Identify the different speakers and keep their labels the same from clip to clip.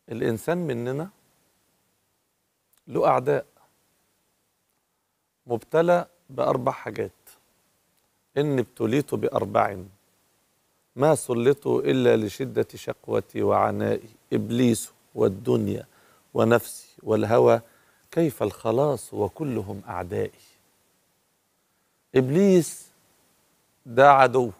Speaker 1: الإنسان مننا له أعداء مبتلى بأربع حاجات إن ابتليت بأربع ما سلطوا إلا لشدة شقوتي وعنائي إبليس والدنيا ونفسي والهوى كيف الخلاص وكلهم أعدائي إبليس ده عدو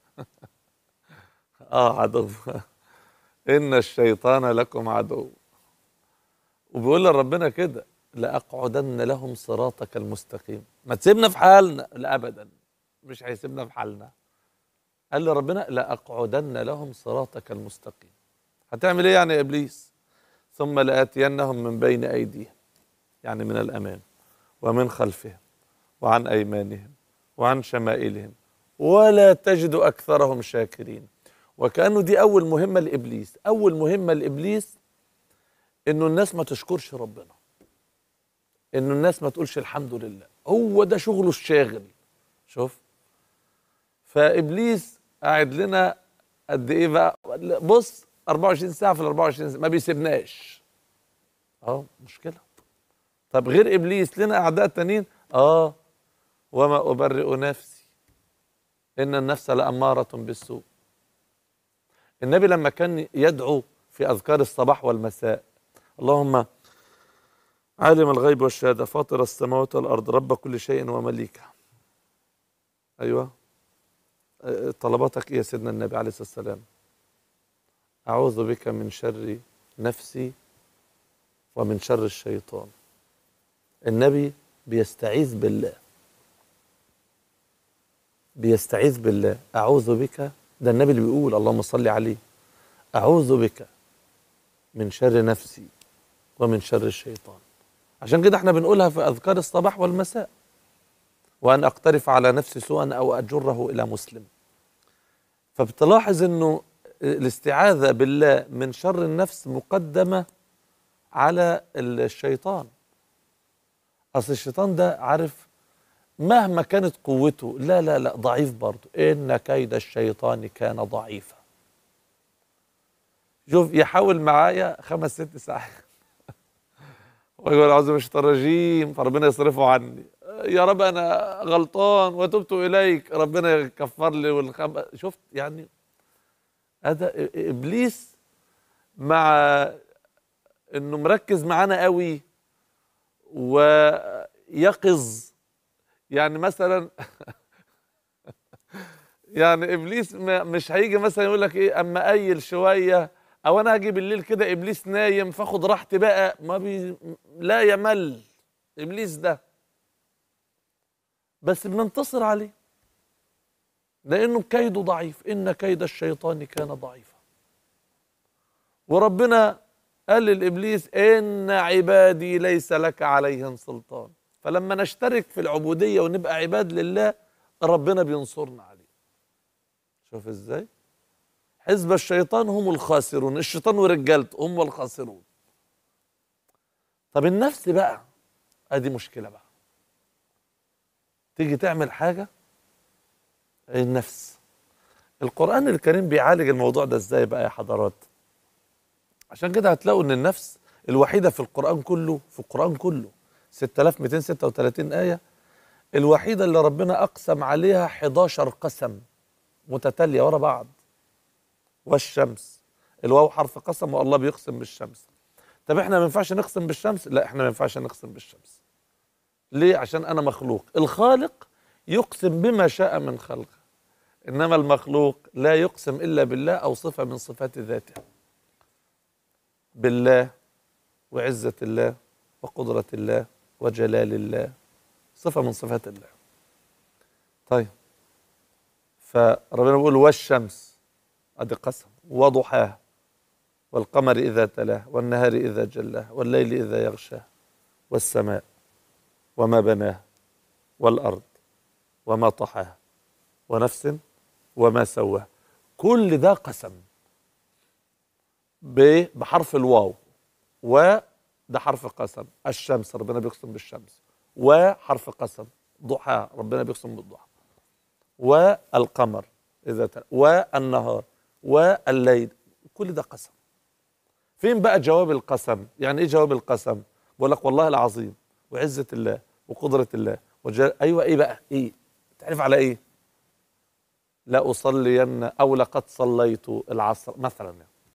Speaker 1: آه عدو إن الشيطان لكم عدو وبيقول لربنا كده لأقعدن لهم صراطك المستقيم ما تسيبنا في حالنا لا أبدا مش هيسيبنا في حالنا قال له ربنا لأقعدن لهم صراطك المستقيم هتعمل ايه يعني يا ابليس ثم لآتينهم من بين ايديهم يعني من الامام ومن خلفهم وعن ايمانهم وعن شمائلهم ولا تجد اكثرهم شاكرين وكانه دي اول مهمه لابليس اول مهمه لابليس انه الناس ما تشكرش ربنا انه الناس ما تقولش الحمد لله هو ده شغله الشاغل شوف فابليس قاعد لنا قد ايه بقى بص 24 ساعه في ال 24 ساعه ما بيسيبناش اه مشكله طب غير ابليس لنا اعداء تانيين اه وما ابرئ نفسي ان النفس لاماره بالسوء النبي لما كان يدعو في اذكار الصباح والمساء اللهم عالم الغيب والشهاده فاطر السماوات والارض رب كل شيء ومليكه ايوه طلباتك ايه يا سيدنا النبي عليه الصلاه والسلام اعوذ بك من شر نفسي ومن شر الشيطان النبي بيستعيذ بالله بيستعيذ بالله اعوذ بك ده النبي اللي بيقول اللهم صل عليه اعوذ بك من شر نفسي ومن شر الشيطان عشان كده احنا بنقولها في اذكار الصباح والمساء وأن أقترف على نفسي سوءا أو أجره إلى مسلم فبتلاحظ أنه الاستعاذة بالله من شر النفس مقدمة على الشيطان أصل الشيطان ده عارف مهما كانت قوته لا لا لا ضعيف برضه إن كيد الشيطان كان ضعيفا شوف يحاول معايا خمس ست ساعات ويقول أعوذ بالله من الشيطان الرجيم فربنا يصرفه عني يا رب انا غلطان وتبت اليك ربنا يكفر لي والخب شفت يعني هذا ابليس مع انه مركز معانا قوي ويقظ يعني مثلا يعني ابليس مش هيجي مثلا يقول لك ايه اما ايل شويه او انا هاجي بالليل كده ابليس نايم فاخد راحتي بقى ما بي لا يمل ابليس ده بس بننتصر عليه لانه كيده ضعيف ان كيد الشيطان كان ضعيفا وربنا قال للابليس ان عبادي ليس لك عليهم سلطان فلما نشترك في العبوديه ونبقى عباد لله ربنا بينصرنا عليه شوف ازاي حزب الشيطان هم الخاسرون الشيطان ورجالته هم الخاسرون طب النفس بقى ادي مشكله بقى تيجي تعمل حاجة النفس القرآن الكريم بيعالج الموضوع ده ازاي بقى يا حضرات عشان كده هتلاقوا ان النفس الوحيدة في القرآن كله في القرآن كله 6236 آية الوحيدة اللي ربنا أقسم عليها 11 قسم متتالية ورا بعض والشمس الواو حرف قسم والله بيقسم بالشمس طب احنا ما ينفعش نقسم بالشمس لا احنا ما ينفعش نقسم بالشمس ليه عشان انا مخلوق الخالق يقسم بما شاء من خلقه انما المخلوق لا يقسم الا بالله او صفه من صفات ذاته بالله وعزه الله وقدره الله وجلال الله صفه من صفات الله طيب فربنا بيقول والشمس ادي قسم وضحاها والقمر اذا تلاه والنهار اذا جلاه والليل اذا يغشاه والسماء وما بناها والأرض وما طحاها ونفس وما سواها كل ده قسم بحرف الواو وده حرف قسم الشمس ربنا بيقسم بالشمس وحرف قسم ضحى ربنا بيقسم بالضحى والقمر إذا تل... والنهار والليل كل ده قسم فين بقى جواب القسم يعني ايه جواب القسم بقول لك والله العظيم وعزة الله وقدرة الله وجل... ايوه ايه بقى ايه تعرف على ايه لا اصلين او لقد صليت العصر مثلا يعني